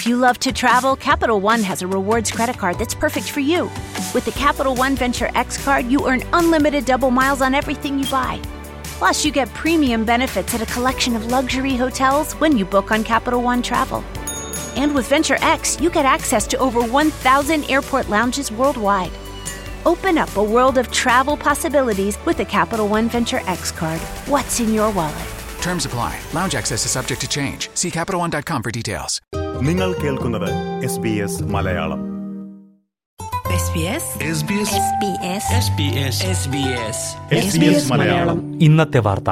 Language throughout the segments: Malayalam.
you love to travel, Capital One has a rewards credit card that's perfect for you. With the Capital One Venture X card, you earn unlimited double miles on everything you buy. Plus, you get premium benefits at a collection of luxury hotels when you book on Capital One Travel. And with Venture X, you get access to over 1,000 airport lounges worldwide. Open up a world of travel possibilities with the Capital One Venture X card. What's in your wallet? Terms apply. Lounge access is subject to change. See CapitalOne.com for details. നിങ്ങൾ കേൾക്കുന്നത് S B S Malayalam S B S Malayalam ഇന്നത്തെ വാർത്ത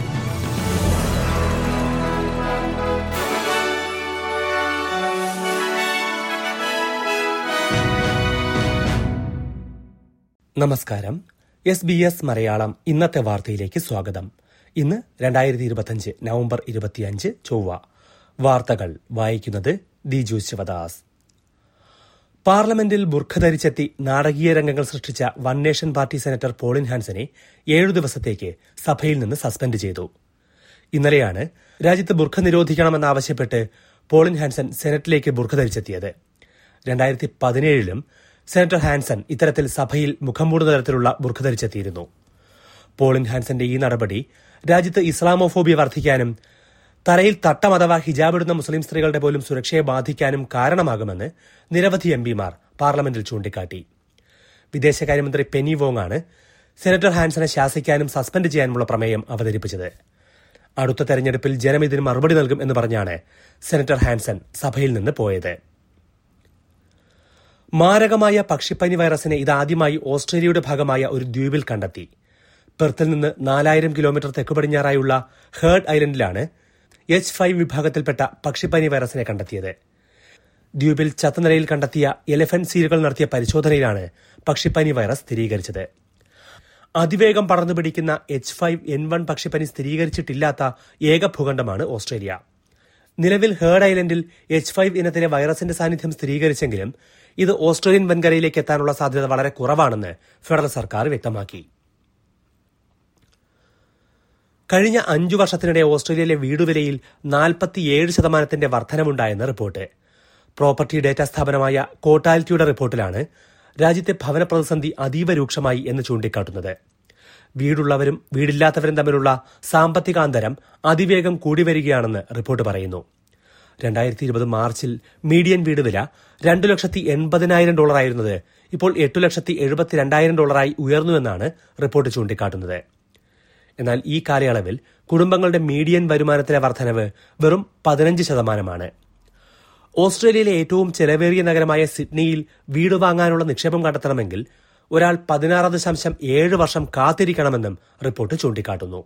നമസ്കാരം എസ് ബി എസ് മലയാളം ഇന്നത്തെ വാർത്തയിലേക്ക് സ്വാഗതം ഇന്ന് രണ്ടായിരത്തി ഇരുപത്തിയഞ്ച് നവംബർ ഇരുപത്തിയഞ്ച് ചൊവ്വ വാർത്തകൾ വായിക്കുന്നത് ദിജു ശിവദാസ് പാർലമെന്റിൽ ബുർഖ ധരിച്ചെത്തി നാടകീയ രംഗങ്ങൾ സൃഷ്ടിച്ച one nation party senator Pauline ഹാൻസനെ ഏഴു ദിവസത്തേക്ക് സഭയിൽ നിന്ന് സസ്പെൻഡ് ചെയ്തു ഇന്നലെയാണ് രാജ്യത്ത് ബുർഖ നിരോധിക്കണമെന്നാവശ്യപ്പെട്ട് പോളിൻ ഹാൻസൻ സെനറ്റിലേക്ക് ബുർഖ ധരിച്ചെത്തിയത് രണ്ടായിരത്തി പതിനേഴിലും സെനറ്റർ ഹാൻസൻ ഇത്തരത്തിൽ സഭയിൽ മുഖം മൂടുന്ന തരത്തിലുള്ള ബുർഖ ധരിച്ചെത്തിയിരുന്നു പോളിൻ ഹാൻസന്റെ ഈ നടപടി രാജ്യത്ത് ഇസ്ലാമോഫോബിയ വർദ്ധിക്കാനും തലയിൽ തട്ടം അഥവാ ഹിജാബിടുന്ന മുസ്ലിം സ്ത്രീകളുടെ പോലും സുരക്ഷയെ ബാധിക്കാനും കാരണമാകുമെന്ന് നിരവധി എംപിമാർ പാർലമെന്റിൽ ചൂണ്ടിക്കാട്ടി വിദേശകാര്യമന്ത്രി പെനി വോങ് ആണ് സെനറ്റർ ഹാൻസനെ ശാസിക്കാനും സസ്പെൻഡ് ചെയ്യാനുമുള്ള പ്രമേയം അവതരിപ്പിച്ചത് അടുത്ത തെരഞ്ഞെടുപ്പിൽ ജനം ഇതിന് മറുപടി നൽകും എന്ന് പറഞ്ഞാണ് സെനറ്റർ ഹാൻസൻ സഭയിൽ നിന്ന് പോയത് മാരകമായ പക്ഷിപ്പനി വൈറസിനെ ഇതാദ്യമായി ഓസ്ട്രേലിയയുടെ ഭാഗമായ ഒരു ദ്വീപിൽ കണ്ടെത്തി പെർത്തിൽ നിന്ന് നാലായിരം കിലോമീറ്റർ തെക്ക് പടിഞ്ഞാറായുള്ള ഹേർഡ് ഐലൻഡിലാണ് എച്ച് ഫൈവ് വിഭാഗത്തിൽപ്പെട്ട പക്ഷിപ്പനി വൈറസിനെ കണ്ടെത്തിയത് ദ്വീപിൽ ചത്തനിലയിൽ കണ്ടെത്തിയ എലിഫന്റ് സീലുകൾ നടത്തിയ പരിശോധനയിലാണ് പക്ഷിപ്പനി വൈറസ് സ്ഥിരീകരിച്ചത് അതിവേഗം പടർന്നു പിടിക്കുന്ന എച്ച് ഫൈവ് എൻ വൺ പക്ഷിപ്പനി സ്ഥിരീകരിച്ചിട്ടില്ലാത്ത ഏക ഭൂഖണ്ഡമാണ് ഓസ്ട്രേലിയ നിലവിൽ ഹേർഡ് ഐലൻഡിൽ എച്ച് ഫൈവ് ഇനത്തിലെ വൈറസിന്റെ സാന്നിധ്യം സ്ഥിരീകരിച്ചെങ്കിലും ഇത് ഓസ്ട്രേലിയൻ വൻകരയിലേക്ക് എത്താനുള്ള സാധ്യത വളരെ കുറവാണെന്ന് ഫെഡറൽ സർക്കാർ വ്യക്തമാക്കി കഴിഞ്ഞ അഞ്ചു വർഷത്തിനിടെ ഓസ്ട്രേലിയയിലെ വീടുവിലയിൽ നാൽപ്പത്തിയേഴ് ശതമാനത്തിന്റെ വർധനമുണ്ടായെന്ന് റിപ്പോർട്ട് പ്രോപ്പർട്ടി ഡേറ്റ സ്ഥാപനമായ കോട്ടാലിറ്റിയുടെ റിപ്പോർട്ടിലാണ് രാജ്യത്തെ ഭവന പ്രതിസന്ധി അതീവ രൂക്ഷമായി എന്ന് ചൂണ്ടിക്കാട്ടുന്നത് വീടുള്ളവരും വീടില്ലാത്തവരും തമ്മിലുള്ള സാമ്പത്തിക അന്തരം അതിവേഗം കൂടി വരികയാണെന്ന് റിപ്പോർട്ട് പറയുന്നു രണ്ടായിരത്തി ഇരുപത് മാർച്ചിൽ മീഡിയൻ വീട് വില രണ്ടു ലക്ഷത്തി എൺപതിനായിരം ഡോളറായിരുന്നത് ഇപ്പോൾ എട്ടു ലക്ഷത്തി എഴുപത്തിരണ്ടായിരം ഡോളറായി ഉയർന്നുവെന്നാണ് റിപ്പോർട്ട് ചൂണ്ടിക്കാട്ടുന്നത് എന്നാൽ ഈ കാലയളവിൽ കുടുംബങ്ങളുടെ മീഡിയൻ വരുമാനത്തിലെ വർധനവ് വെറും പതിനഞ്ച് ശതമാനമാണ് ഓസ്ട്രേലിയയിലെ ഏറ്റവും ചെലവേറിയ നഗരമായ സിഡ്നിയിൽ വീട് വാങ്ങാനുള്ള നിക്ഷേപം കണ്ടെത്തണമെങ്കിൽ ഒരാൾ പതിനാറ് ദശാംശം ഏഴ് വർഷം കാത്തിരിക്കണമെന്നും റിപ്പോർട്ട് ചൂണ്ടിക്കാട്ടുന്നു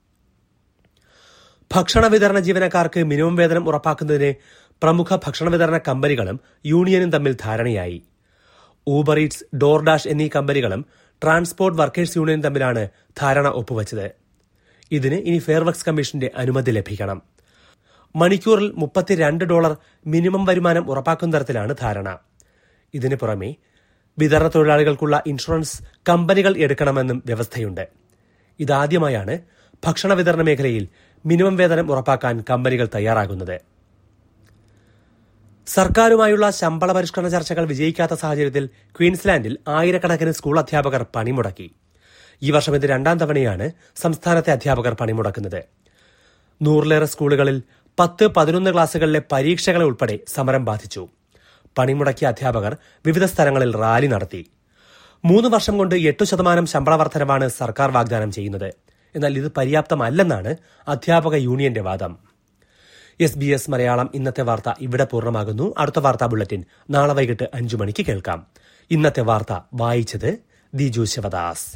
ഭക്ഷണ വിതരണ ജീവനക്കാർക്ക് മിനിമം വേതനം ഉറപ്പാക്കുന്നതിന് പ്രമുഖ ഭക്ഷണ വിതരണ കമ്പനികളും യൂണിയനും തമ്മിൽ ധാരണയായി ഊബർ ഈറ്റ്സ് ഡോർഡാഷ് എന്നീ കമ്പനികളും ട്രാൻസ്പോർട്ട് വർക്കേഴ്സ് യൂണിയനും തമ്മിലാണ് ധാരണ ഒപ്പുവച്ചത് ഇതിന് ഇനി ഫെയർവർക്സ് കമ്മീഷന്റെ അനുമതി ലഭിക്കണം മണിക്കൂറിൽ മുപ്പത്തിരണ്ട് ഡോളർ മിനിമം വരുമാനം ഉറപ്പാക്കുന്ന തരത്തിലാണ് ധാരണ ഇതിനു പുറമെ വിതരണ തൊഴിലാളികൾക്കുള്ള ഇൻഷുറൻസ് കമ്പനികൾ എടുക്കണമെന്നും വ്യവസ്ഥയുണ്ട് ഇതാദ്യമായാണ് ഭക്ഷണ വിതരണ മേഖലയിൽ മിനിമം വേതനം ഉറപ്പാക്കാൻ കമ്പനികൾ തയ്യാറാകുന്നത് സർക്കാരുമായുള്ള ശമ്പള പരിഷ്കരണ ചർച്ചകൾ വിജയിക്കാത്ത സാഹചര്യത്തിൽ ക്വീൻസ്ലാൻഡിൽ ആയിരക്കണക്കിന് സ്കൂൾ അധ്യാപകർ പണിമുടക്കി ഈ വർഷം ഇത് രണ്ടാം തവണയാണ് സംസ്ഥാനത്തെ അധ്യാപകർ പണിമുടക്കുന്നത് നൂറിലേറെ സ്കൂളുകളിൽ പത്ത് പതിനൊന്ന് ക്ലാസുകളിലെ പരീക്ഷകളെ ഉൾപ്പെടെ സമരം ബാധിച്ചു പണിമുടക്കിയ അധ്യാപകർ വിവിധ സ്ഥലങ്ങളിൽ റാലി നടത്തി മൂന്ന് വർഷം കൊണ്ട് എട്ടു ശതമാനം ശമ്പള വർധനവാണ് സർക്കാർ വാഗ്ദാനം ചെയ്യുന്നത് എന്നാൽ ഇത് പര്യാപ്തമല്ലെന്നാണ് അധ്യാപക യൂണിയന്റെ വാദം എസ് ബി എസ് മലയാളം ഇന്നത്തെ വാർത്ത ഇവിടെ പൂർണ്ണമാകുന്നു അടുത്ത വാർത്താ ബുള്ളറ്റിൻ നാളെ വൈകിട്ട് അഞ്ചു മണിക്ക് കേൾക്കാം ഇന്നത്തെ വാർത്ത വായിച്ചത് Diju Sivadas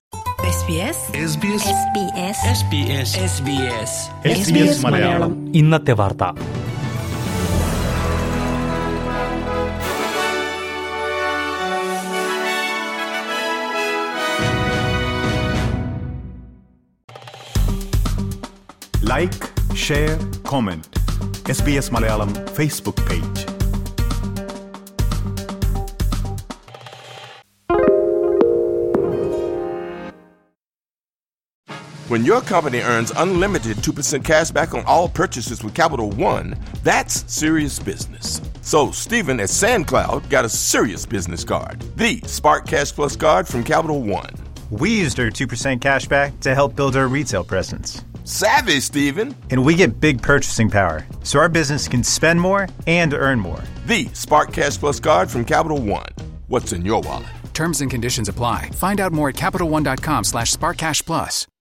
S B S Malayalam ഇന്നത്തെ വാർത്ത like share comment S B S Malayalam Facebook page When your company earns unlimited 2% cash back on all purchases with Capital One, that's serious business. So Stephen at SandCloud got a serious business card, the Spark Cash Plus card from Capital One. We used our 2% cash back to help build our retail presence. Savvy, Stephen. And we get big purchasing power, so our business can spend more and earn more. The Spark Cash Plus card from Capital One. What's in your wallet? Terms and conditions apply. Find out more at CapitalOne.com slash SparkCashPlus.